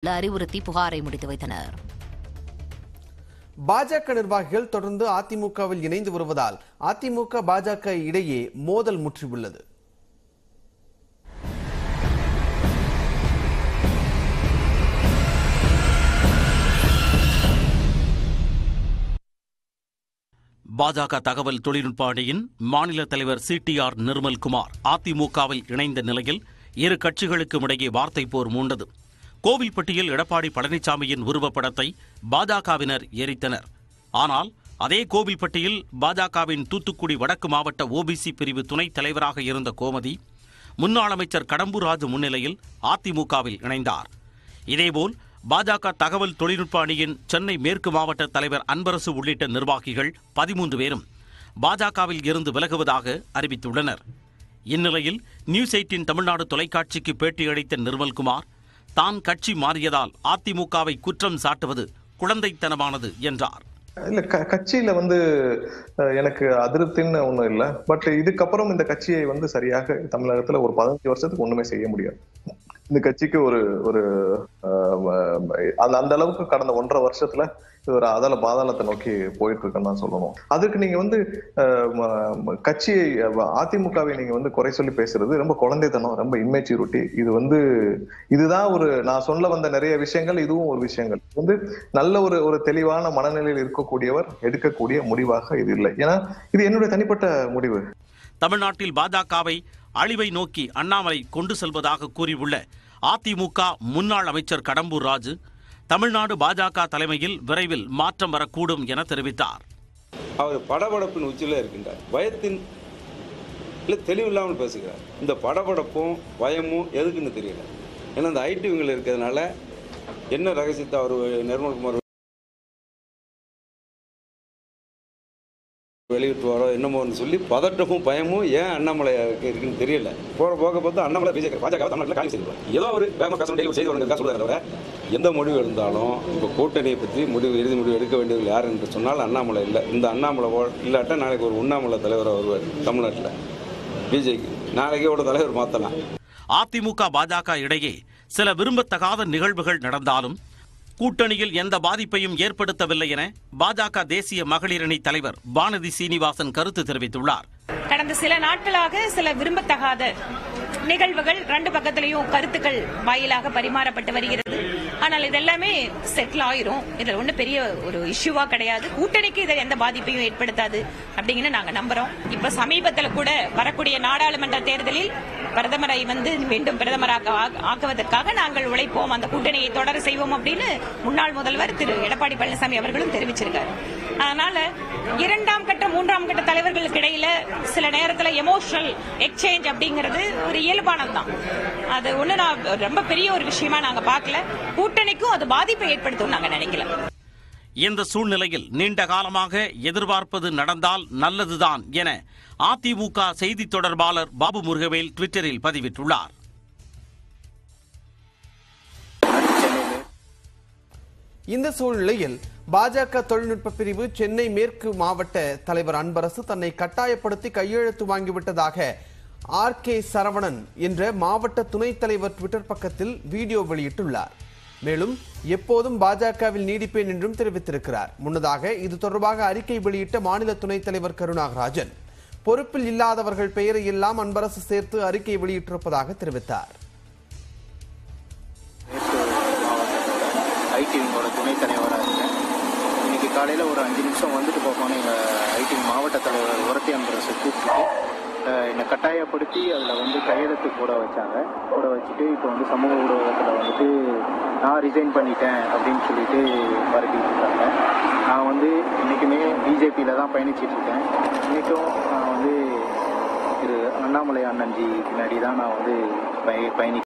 அறிவுறுத்தி புகாரை முடித்து வைத்தனர் பாஜக நிர்வாகிகள் தொடர்ந்து அதிமுகவில் இணைந்து வருவதால் அதிமுக பாஜக இடையே மோதல் முற்றியுள்ளது பாஜக தகவல் தொழில்நுட்ப அணியின் மாநில தலைவர் சிடிஆர் நிர்மல்குமார் அதிமுகவில் இணைந்த நிலையில் இரு கட்சிகளுக்கும் இடையே வார்த்தை போர் மூண்டது கோவில்பட்டியில் எடப்பாடி பழனிசாமியின் உருவப்படத்தை பாஜகவினர் எரித்தனர் ஆனால் அதே கோவில்பட்டியில் பாஜகவின் தூத்துக்குடி வடக்கு மாவட்ட ஓபிசி பிரிவு துணைத் தலைவராக இருந்த கோமதி முன்னாள் அமைச்சர் கடம்பூர் ராஜு முன்னிலையில் அதிமுகவில் இணைந்தார் இதேபோல் பாஜக தகவல் தொழில்நுட்ப அணியின் சென்னை மேற்கு மாவட்ட தலைவர் அன்பரசு உள்ளிட்ட நிர்வாகிகள் பதிமூன்று பேரும் பாஜகவில் இருந்து விலகுவதாக அறிவித்துள்ளனர் இந்நிலையில் நியூஸ் எயிட்டின் தமிழ்நாடு தொலைக்காட்சிக்கு பேட்டியளித்த நிர்மல்குமார் தான் கட்சி மாறியதால் அதிமுகவை குற்றம் சாட்டுவது குழந்தைத்தனமானது என்றார் இல்ல க- கட்சியில வந்து அஹ், எனக்கு அதிருப்தின்னு ஒண்ணும் இல்ல பட் இதுக்கப்புறம் இந்த கட்சியை வந்து சரியாக தமிழகத்துல ஒரு பதினஞ்சு வருஷத்துக்கு ஒண்ணுமே செய்ய முடியாது இந்த கட்சிக்கு ஒரு ஒரு அஹ், அஹ், அந்த அந்த அளவுக்கு கடந்த ஒன்றரை வருஷத்துல இது ஒரு அதல பாதாளத்தை நோக்கி போயிட்டு இருக்குன்னு தான் சொல்லணும் அதுக்கு நீங்க வந்து அஹ், ம- ம- கட்சியை அஹ், அதிமுகவை நீங்க வந்து குறை சொல்லி பேசுறது ரொம்ப குழந்தைத்தனம் ரொம்ப இம்மெச்சூரிட்டி இது வந்து இதுதான் ஒரு நான் சொல்ல வந்த நிறைய விஷயங்கள் இதுவும் ஒரு விஷயங்கள் இது வந்து நல்ல ஒரு ஒரு தெளிவான மனநிலையில் இருக்கக்கூடியவர் எடுக்கக்கூடிய முடிவாக இது இல்லை ஏன்னா இது என்னுடைய தனிப்பட்ட முடிவு தமிழ்நாட்டில் பாஜகவை அழிவை நோக்கி அண்ணாமலை கொண்டு செல்வதாக கூறியுள்ள அதிமுக முன்னாள் அமைச்சர் கடம்பூர் ராஜு தமிழ்நாடு பாஜக தலைமையில் விரைவில் மாற்றம் வரக்கூடும் என தெரிவித்தார் அவர் படபடப்பின் உச்சியில் இருக்கின்றார் பயத்தின் இல்லை தெளிவில்லாமல் பேசுகிறார் இந்த படபடப்பும் பயமும் எதுக்குன்னு தெரியல ஏன்னா இந்த ஐடிவிங்கள் இருக்கிறதுனால என்ன ரகசியத்தை அவர் நிர்மல்குமார் வெளியிட்டுவாரோ என்னமோன்னு சொல்லி பதட்டமும் பயமும் ஏன் அண்ணாமலை இருக்குன்னு தெரியல போற போக பார்த்தா அண்ணாமலை பிஜேபி பாஜக தமிழ்நாட்டில் காலி செய்வார் ஏதோ ஒரு வேகமாக பேசணும் டெய்லி செய்தி வருங்க சொல்றாரு தவிர எந்த முடிவு இருந்தாலும் இப்போ கூட்டணியை பற்றி முடிவு இறுதி முடிவு எடுக்க வேண்டியது யார் என்று சொன்னால் அண்ணாமலை இல்லை இந்த அண்ணாமலை போ- இல்லாட்டா நாளைக்கு ஒரு உண்ணாமலை தலைவர் வருவார் தமிழ்நாட்டில் பிஜேபி நாளைக்கே ஒரு தலைவர் மாற்றலாம் அதிமுக பாஜக இடையே சில விரும்பத்தகாத நிகழ்வுகள் நடந்தாலும் கூட்டணியில் எந்த பாதிப்பையும் ஏற்படுத்தவில்லை என பாஜக தேசிய மகளிரணி தலைவர் வானதி சீனிவாசன் கருத்து தெரிவித்துள்ளார் கடந்த சில நாட்களாக சில விரும்பத்தகாத நிகழ்வுகள் ரெண்டு பக்கத்திலையும் கருத்துக்கள் வாயிலாக பரிமாறப்பட்டு வருகிறது ஆனால் இதெல்லாமே செட்டில் ஆயிரும் இதுல ஒன்றும் பெரிய ஒரு இஷ்யூவா கிடையாது கூட்டணிக்கு இது எந்த பாதிப்பையும் ஏற்படுத்தாது அப்படிங்கன்னு நாங்க நம்புறோம் இப்ப சமீபத்துல கூட வரக்கூடிய நாடாளுமன்ற தேர்தலில் பிரதமரை வந்து மீண்டும் பிரதமராக ஆக்க- ஆக்குவதற்காக நாங்கள் உழைப்போம் அந்த கூட்டணியை தொடர செய்வோம் அப்படின்னு முன்னாள் முதல்வர் திரு எடப்பாடி பழனிசாமி அவர்களும் தெரிவிச்சிருக்காரு அதனால இரண்டாம் கட்ட மூன்றாம் கட்ட தலைவர்களுக்கு இடையில சில நேரத்துல எமோஷனல் எக்ஸ்சேஞ்ச் அப்படிங்கிறது ஒரு இயல்பானதுதான் அது ஒண்ணு நான் ரொம்ப பெரிய ஒரு விஷயமா நாங்க பார்க்கல கூட்டணிக்கும் அது பாதிப்பை ஏற்படுத்தும் நாங்க நினைக்கல இந்த சூழ்நிலையில் நீண்ட காலமாக எதிர்பார்ப்பது நடந்தால் நல்லதுதான் என அதிமுக செய்தி தொடர்பாளர் பாபு முருகவேல் ட்விட்டரில் பதிவிட்டுள்ளார் இந்த சூழ்நிலையில் பாஜக தொழில்நுட்ப பிரிவு சென்னை மேற்கு மாவட்ட தலைவர் அன்பரசு தன்னை கட்டாயப்படுத்தி கையெழுத்து வாங்கிவிட்டதாக ஆர் கே சரவணன் என்ற மாவட்ட துணைத் தலைவர் ட்விட்டர் பக்கத்தில் வீடியோ வெளியிட்டுள்ளார் மேலும் எப்போதும் பாஜகவில் நீடிப்பேன் என்றும் தெரிவித்திருக்கிறார் முன்னதாக இது தொடர்பாக அறிக்கை வெளியிட்ட மாநில துணைத் தலைவர் கருணாகராஜன் பொறுப்பில் இல்லாதவர்கள் பெயரை எல்லாம் அன்பரசு சேர்த்து அறிக்கை வெளியிட்டிருப்பதாக தெரிவித்தார் ஐடி விங்கோட துணைத் தலைவராக இருக்கேன் இன்னைக்கு காலையில் ஒரு அஞ்சு நிமிஷம் வந்துட்டு போகணும்னு எங்கள் ஐடி மாவட்ட தலைவர் உரத்தி அன்பரசை கூப்பிட்டுட்டு அஹ், என்னை கட்டாயப்படுத்தி அதில் வந்து கையெழுத்து போட வச்சாங்க போட வச்சுட்டு இப்போ வந்து சமூக ஊடகத்தில் வந்துட்டு நான் ரிசைன் பண்ணிட்டேன் அப்படின்னு சொல்லிட்டு பரப்பிட்டு இருக்காங்க நான் வந்து இன்றைக்குமே பிஜேபியில் தான் பயணிச்சிட்டு இருக்கேன் இன்றைக்கும் நான் வந்து திரு அண்ணாமலை அண்ணன்ஜி பின்னாடி தான் நான் வந்து பய பயணி